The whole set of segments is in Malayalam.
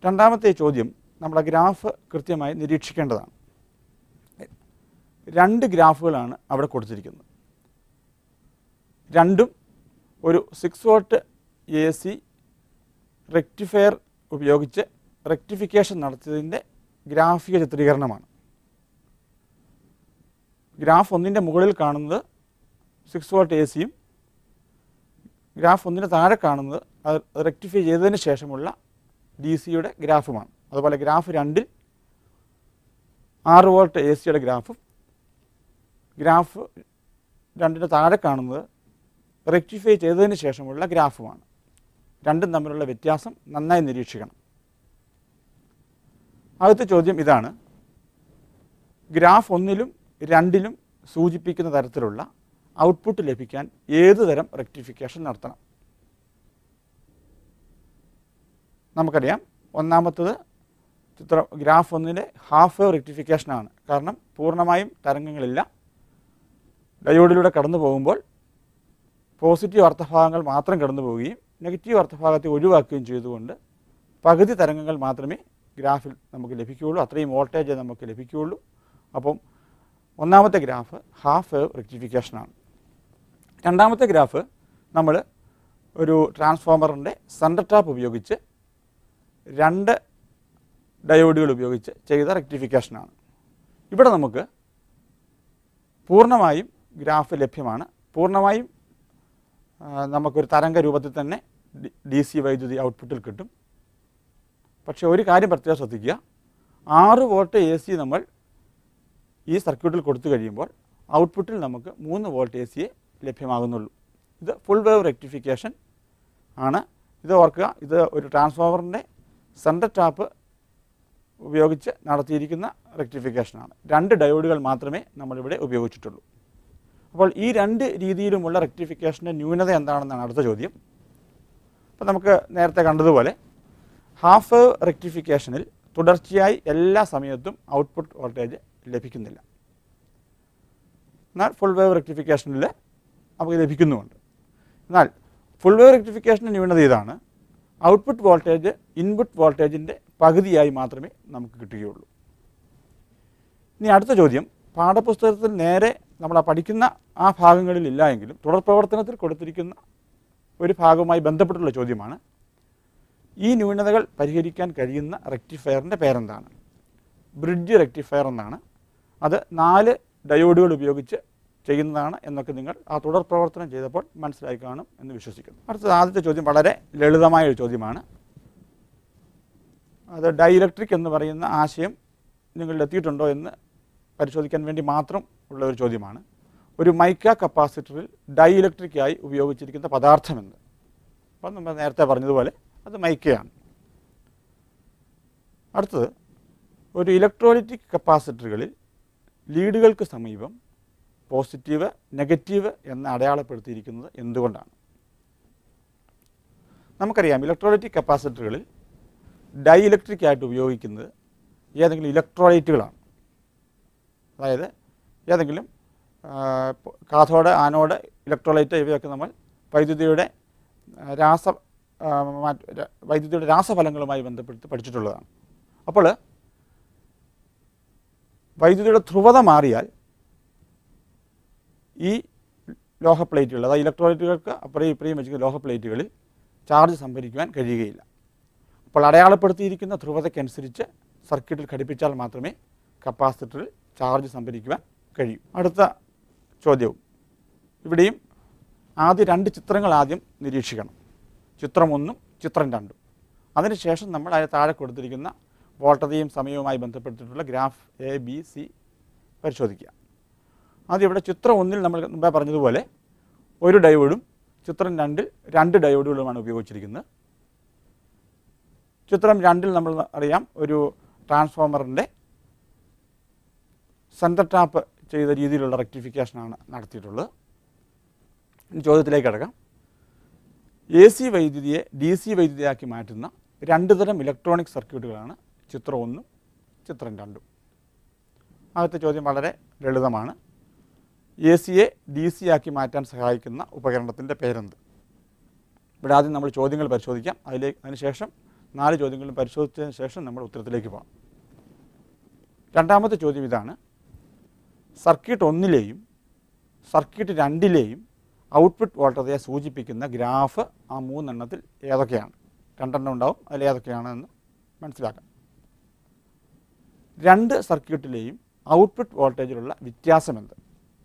രണ്ടാമത്തെ ചോദ്യം നമ്മുടെ ഗ്രാഫ് കൃത്യമായി നിരീക്ഷിക്കേണ്ടതാണ് രണ്ട് ഗ്രാഫുകളാണ് അവിടെ കൊടുത്തിരിക്കുന്നത് രണ്ടും ഒരു six volt A C rectifier ഉപയോഗിച്ച് റെക്ടിഫിക്കേഷൻ നടത്തിയതിൻ്റെ ഗ്രാഫിക ചിത്രീകരണമാണ് ഗ്രാഫ് ഒന്നിൻ്റെ മുകളിൽ കാണുന്നത് സിക്സ് വോട്ട് എ സിയും ഗ്രാഫ് ഒന്നിന് താഴെ കാണുന്നത് അത് റെക്ടിഫൈ ചെയ്തതിന് ശേഷമുള്ള ഡി സിയുടെ ഗ്രാഫുമാണ് അതുപോലെ ഗ്രാഫ് രണ്ടിൽ ആറ് വോൾട്ട് എ സിയുടെ ഗ്രാഫും ഗ്രാഫ് രണ്ടിന് താഴെ കാണുന്നത് റെക്ടിഫൈ ചെയ്തതിന് ശേഷമുള്ള ഗ്രാഫുമാണ് രണ്ടും തമ്മിലുള്ള വ്യത്യാസം നന്നായി നിരീക്ഷിക്കണം ആദ്യത്തെ ചോദ്യം ഇതാണ് ഗ്രാഫ് ഒന്നിലും രണ്ടിലും സൂചിപ്പിക്കുന്ന തരത്തിലുള്ള ഔട്ട്പുട്ട് ലഭിക്കാൻ ഏത് തരം റെക്ടിഫിക്കേഷൻ നടത്തണം നമുക്കറിയാം ഒന്നാമത്തത് ചിത്ര ഗ്രാഫ് ഒന്നിൻ്റെ ഹാഫ് വേവ് റെക്ടിഫിക്കേഷനാണ് കാരണം പൂർണ്ണമായും തരംഗങ്ങളില്ല ഡയോഡിലൂടെ കടന്നു പോകുമ്പോൾ പോസിറ്റീവ് അർത്ഥഭാഗങ്ങൾ മാത്രം കടന്നു പോവുകയും നെഗറ്റീവ് അർത്ഥഭാഗത്തെ ഒഴിവാക്കുകയും ചെയ്തുകൊണ്ട് പകുതി തരംഗങ്ങൾ മാത്രമേ ഗ്രാഫിൽ നമുക്ക് ലഭിക്കുകയുള്ളൂ അത്രയും വോൾട്ടേജ് നമുക്ക് ലഭിക്കുകയുള്ളൂ അപ്പം ഒന്നാമത്തെ ഗ്രാഫ് ഹാഫ് വേവ് റെക്ടിഫിക്കേഷനാണ് രണ്ടാമത്തെ ഗ്രാഫ് നമ്മൾ ഒരു ട്രാൻസ്ഫോമറിൻ്റെ സെൻറ്റർ ടാപ്പ് ഉപയോഗിച്ച് രണ്ട് ഡയോഡുകൾ ഉപയോഗിച്ച് ചെയ്ത റെക്ടിഫിക്കേഷനാണ് ഇവിടെ നമുക്ക് പൂർണ്ണമായും ഗ്രാഫ് ലഭ്യമാണ് പൂർണ്ണമായും ആ, നമുക്കൊരു തരംഗ രൂപത്തിൽ തന്നെ ഡി സി വൈദ്യുതി ഔട്ട്പുട്ടിൽ കിട്ടും പക്ഷേ ഒരു കാര്യം പ്രത്യേകം ശ്രദ്ധിക്കുക ആറ് വോൾട്ട് എ സി നമ്മൾ ഈ സർക്യൂട്ടിൽ കൊടുത്തു കഴിയുമ്പോൾ ഔട്ട്പുട്ടിൽ നമുക്ക് മൂന്ന് വോൾട്ട് എ സിയെ ലഭ്യമാകുന്നുള്ളൂ ഇത് ഫുൾ വേവ് റെക്ടിഫിക്കേഷൻ ആണ് ഇത് ഓർക്കുക ഇത് ഒരു ട്രാൻസ്ഫോമറിൻ്റെ സെൻറ്റർ ടാപ്പ് ഉപയോഗിച്ച് നടത്തിയിരിക്കുന്ന റെക്ടിഫിക്കേഷനാണ് രണ്ട് ഡയോഡുകൾ മാത്രമേ നമ്മളിവിടെ ഉപയോഗിച്ചിട്ടുള്ളൂ അപ്പോൾ ഈ രണ്ട് രീതിയിലുമുള്ള റെക്ടിഫിക്കേഷൻ്റെ ന്യൂനത എന്താണെന്നാണ് അടുത്ത ചോദ്യം അപ്പോൾ നമുക്ക് നേരത്തെ കണ്ടതുപോലെ ഹാഫ് വേവ് റെക്ടിഫിക്കേഷനിൽ തുടർച്ചയായി എല്ലാ സമയത്തും ഔട്ട്പുട്ട് വോൾട്ടേജ് ലഭിക്കുന്നില്ല എന്നാൽ ഫുൾ വേവ് റെക്ടിഫിക്കേഷനിൽ നമുക്ക് ലഭിക്കുന്നുമുണ്ട് എന്നാൽ ഫുൾ വേവ് റെക്ടിഫിക്കേഷൻ്റെ ന്യൂനത ഇതാണ് ഔട്ട്പുട്ട് വോൾട്ടേജ് ഇൻപുട്ട് വോൾട്ടേജിൻ്റെ പകുതിയായി മാത്രമേ നമുക്ക് കിട്ടുകയുള്ളൂ ഇനി അടുത്ത ചോദ്യം പാഠപുസ്തകത്തിൽ നേരെ നമ്മൾ ആ പഠിക്കുന്ന ആ ഭാഗങ്ങളിൽ ഇല്ല എങ്കിലും തുടർ പ്രവർത്തനത്തിൽ കൊടുത്തിരിക്കുന്ന ഒരു ഭാഗവുമായി ബന്ധപ്പെട്ടുള്ള ചോദ്യമാണ് ഈ ന്യൂനതകൾ പരിഹരിക്കാൻ കഴിയുന്ന റെക്ടിഫയറിൻ്റെ പേരെന്താണ് ബ്രിഡ്ജ് റെക്ടിഫയർ എന്നാണ് അത് നാല് ഡയോഡുകൾ ഉപയോഗിച്ച് ചെയ്യുന്നതാണ് എന്നൊക്കെ നിങ്ങൾ ആ തുടർ പ്രവർത്തനം ചെയ്തപ്പോൾ മനസ്സിലായി കാണും എന്ന് വിശ്വസിക്കുന്നു അടുത്തത് ആദ്യത്തെ ചോദ്യം വളരെ ലളിതമായ ഒരു ചോദ്യമാണ് അത് ഡൈഇലക്ട്രിക് എന്ന് പറയുന്ന ആശയം നിങ്ങളിൽ എത്തിയിട്ടുണ്ടോ എന്ന് പരിശോധിക്കാൻ വേണ്ടി മാത്രം ഉള്ള ഒരു ചോദ്യമാണ് ഒരു മൈക്ക കപ്പാസിറ്ററിൽ ഡൈഇലക്ട്രിക്കായി ഉപയോഗിച്ചിരിക്കുന്ന പദാർത്ഥമെന്ന് അപ്പം നമ്മൾ നേരത്തെ പറഞ്ഞതുപോലെ അത് മൈക്കയാണ് അടുത്തത് ഒരു ഇലക്ട്രോലിറ്റിക് കപ്പാസിറ്ററുകളിൽ ലീഡുകൾക്ക് സമീപം പോസിറ്റീവ് നെഗറ്റീവ് എന്ന് അടയാളപ്പെടുത്തിയിരിക്കുന്നത് എന്തുകൊണ്ടാണ് നമുക്കറിയാം ഇലക്ട്രോലൈറ്റിക് കപ്പാസിറ്ററുകളിൽ ഡൈ ഇലക്ട്രിക് ആയിട്ട് ഉപയോഗിക്കുന്നത് ഏതെങ്കിലും ഇലക്ട്രോലൈറ്റുകളാണ് അതായത് ഏതെങ്കിലും ആ, പ- കാഥോഡ് ആനോഡ് ഇലക്ട്രോലൈറ്റ് ഇവയൊക്കെ നമ്മൾ വൈദ്യുതിയുടെ ആ, രാസ ആ, മാറ്റ- ര- വൈദ്യുതിയുടെ രാസഫലങ്ങളുമായി ബന്ധപ്പെടുത്തി പഠിച്ചിട്ടുള്ളതാണ് അപ്പോൾ വൈദ്യുതിയുടെ ധ്രുവത മാറിയാൽ ഈ ലോഹ പ്ലേറ്റുകൾ അതായത് ഇലക്ട്രോലൈറ്റുകൾക്ക് അപ്പുറയും ഇപ്പുറയും വെച്ചിരിക്കുന്ന ലോഹ പ്ലേറ്റുകളിൽ ചാർജ് സംഭരിക്കുവാൻ കഴിയുകയില്ല അപ്പോൾ അടയാളപ്പെടുത്തിയിരിക്കുന്ന ധ്രുവതയ്ക്കനുസരിച്ച് സർക്യൂട്ടിൽ ഘടിപ്പിച്ചാൽ മാത്രമേ കപ്പാസിറ്ററിൽ ചാർജ് സംഭരിക്കുവാൻ കഴിയൂ അടുത്ത ചോദ്യവും ഇവിടെയും ആദ്യ രണ്ട് ചിത്രങ്ങൾ ആദ്യം നിരീക്ഷിക്കണം ചിത്രം ഒന്നും ചിത്രം രണ്ടും അതിനുശേഷം നമ്മൾ അതിന് താഴെ കൊടുത്തിരിക്കുന്ന വോൾട്ടതയും സമയവുമായി ബന്ധപ്പെട്ടിട്ടുള്ള ഗ്രാഫ് എ ബി സി പരിശോധിക്കുക ആദ്യം ഇവിടെ ചിത്രം ഒന്നിൽ നമ്മൾ മുമ്പേ പറഞ്ഞതുപോലെ ഒരു ഡയോഡും ചിത്രം രണ്ടിൽ രണ്ട് ഡയോഡുകളുമാണ് ഉപയോഗിച്ചിരിക്കുന്നത് ചിത്രം രണ്ടിൽ നമ്മൾ അറിയാം ഒരു ട്രാൻസ്ഫോമറിൻ്റെ സെൻറ്റർ ടാപ്പ് ചെയ്ത രീതിയിലുള്ള റെക്ടിഫിക്കേഷനാണ് നടത്തിയിട്ടുള്ളത് ഇനി ചോദ്യത്തിലേക്ക് കിടക്കാം എ സി വൈദ്യുതിയെ ഡി സി വൈദ്യുതിയാക്കി മാറ്റുന്ന രണ്ട് തരം ഇലക്ട്രോണിക് സർക്യൂട്ടുകളാണ് ചിത്രം ഒന്നും ചിത്രം രണ്ടും ആദ്യത്തെ ചോദ്യം വളരെ ലളിതമാണ് എ സിയെ ഡി സി ആക്കി മാറ്റാൻ സഹായിക്കുന്ന ഉപകരണത്തിൻ്റെ പേരെന്ത് ഇവിടെ ആദ്യം നമ്മൾ ചോദ്യങ്ങൾ പരിശോധിക്കാം അതിലേക്ക് അതിനുശേഷം നാല് ചോദ്യങ്ങളും പരിശോധിച്ചതിന് ശേഷം നമ്മൾ ഉത്തരത്തിലേക്ക് പോകാം രണ്ടാമത്തെ ചോദ്യം ഇതാണ് സർക്യൂട്ട് ഒന്നിലെയും സർക്യൂട്ട് രണ്ടിലെയും ഔട്ട്പുട്ട് വോൾട്ടേജെ സൂചിപ്പിക്കുന്ന ഗ്രാഫ് ആ മൂന്നെണ്ണത്തിൽ ഏതൊക്കെയാണ് രണ്ടെണ്ണം ഉണ്ടാവും അതിൽ ഏതൊക്കെയാണെന്ന് മനസ്സിലാക്കാം രണ്ട് സർക്യൂട്ടിലെയും ഔട്ട്പുട്ട് വോൾട്ടേജിലുള്ള വ്യത്യാസം എന്ത്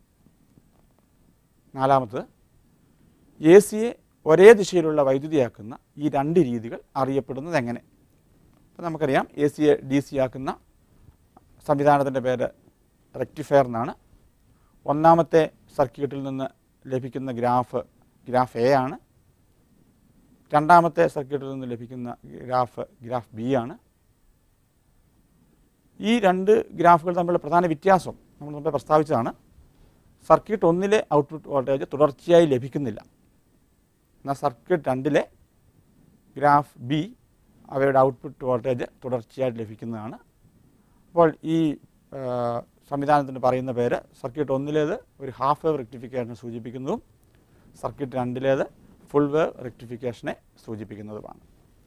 നാലാമത് എ സിയെ ഒരേ ദിശയിലുള്ള വൈദ്യുതിയാക്കുന്ന ഈ രണ്ട് രീതികൾ അറിയപ്പെടുന്നത് എങ്ങനെ അപ്പോൾ നമുക്കറിയാം എ സിയെ ഡി സി ആക്കുന്ന സംവിധാനത്തിൻ്റെ പേര് റെക്ടിഫയർ എന്നാണ് ഒന്നാമത്തെ സർക്യൂട്ടിൽ നിന്ന് ലഭിക്കുന്ന ഗ്രാഫ് ഗ്രാഫ് എ ആണ് രണ്ടാമത്തെ സർക്യൂട്ടിൽ നിന്ന് ലഭിക്കുന്ന ഗ്രാഫ് ഗ്രാഫ് ബി ആണ് ഈ രണ്ട് ഗ്രാഫുകൾ തമ്മിലുള്ള പ്രധാന വ്യത്യാസം നമ്മൾ മുമ്പേ പ്രസ്താവിച്ചതാണ് സർക്യൂട്ട് ഒന്നിലെ ഔട്ട്പുട്ട് വോൾട്ടേജ് തുടർച്ചയായി ലഭിക്കുന്നില്ല എന്നാൽ സർക്യൂട്ട് രണ്ടിലെ ഗ്രാഫ് ബി അവയുടെ ഔട്ട്പുട്ട് വോൾട്ടേജ് തുടർച്ചയായിട്ട് ലഭിക്കുന്നതാണ് അപ്പോൾ ഈ ആ, സംവിധാനത്തിന് പറയുന്ന പേര് സർക്യൂട്ട് ഒന്നിലേത് ഒരു ഹാഫ് വേവ് റെക്ടിഫിക്കേഷനെ സൂചിപ്പിക്കുന്നതും സർക്യൂട്ട് രണ്ടിലേത് ഫുൾ വേവ് റെക്ടിഫിക്കേഷനെ സൂചിപ്പിക്കുന്നതുമാണ്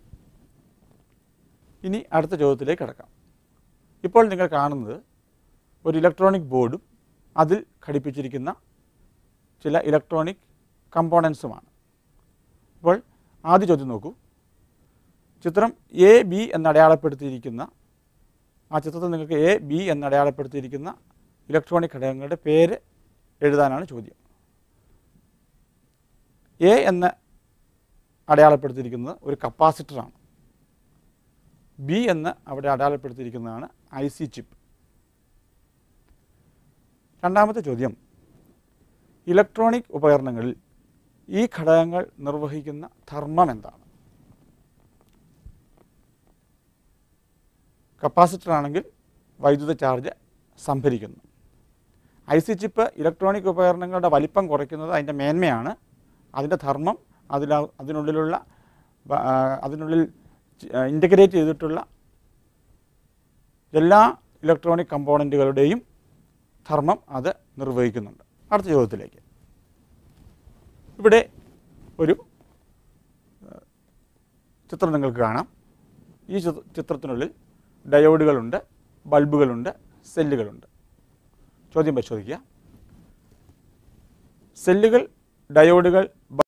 ഇനി അടുത്ത ചോദ്യത്തിലേക്ക് കിടക്കാം ഇപ്പോൾ നിങ്ങൾ കാണുന്നത് ഒരു ഇലക്ട്രോണിക് ബോർഡും അതിൽ ഘടിപ്പിച്ചിരിക്കുന്ന ചില ഇലക്ട്രോണിക് കമ്പോണൻസുമാണ് അപ്പോൾ ആദ്യ ചോദ്യം നോക്കൂ ചിത്രം എ ബി എന്നടയാളപ്പെടുത്തിയിരിക്കുന്ന ആ ചിത്രത്തിൽ നിങ്ങൾക്ക് എ ബി എന്നടയാളപ്പെടുത്തിയിരിക്കുന്ന ഇലക്ട്രോണിക് ഘടകങ്ങളുടെ പേര് എഴുതാനാണ് ചോദ്യം എ എന്ന് അടയാളപ്പെടുത്തിയിരിക്കുന്നത് ഒരു കപ്പാസിറ്ററാണ് ബി എന്ന് അവിടെ അടയാളപ്പെടുത്തിയിരിക്കുന്നതാണ് ഐ സി ചിപ്പ് രണ്ടാമത്തെ ചോദ്യം ഇലക്ട്രോണിക് ഉപകരണങ്ങളിൽ ഈ ഘടകങ്ങൾ നിർവഹിക്കുന്ന ധർമ്മം എന്താണ് കപ്പാസിറ്റർ ആണെങ്കിൽ വൈദ്യുത ചാർജ് സംഭരിക്കുന്നു ഐ സി ചിപ്പ് ഇലക്ട്രോണിക് ഉപകരണങ്ങളുടെ വലിപ്പം കുറയ്ക്കുന്നത് അതിൻ്റെ മേന്മയാണ് അതിൻ്റെ ധർമ്മം അതിൽ അതിനുള്ളിലുള്ള ബ- ആ, അതിനുള്ളിൽ ഇൻ്റഗ്രേറ്റ് ചെയ്തിട്ടുള്ള എല്ലാ ഇലക്ട്രോണിക് കമ്പോണൻറ്റുകളുടെയും ധർമ്മം അത് നിർവഹിക്കുന്നുണ്ട് അടുത്ത ചോദ്യത്തിലേക്ക് ഇവിടെ ഒരു ആ, ചിത്രം നിങ്ങൾക്ക് കാണാം ഈ ചിത്ര- ചിത്രത്തിനുള്ളിൽ ഡയോഡുകളുണ്ട് ബൾബുകളുണ്ട് സെല്ലുകളുണ്ട് ചോദ്യം പരിശോധിക്കുക സെല്ലുകൾ ഡയോഡുകൾ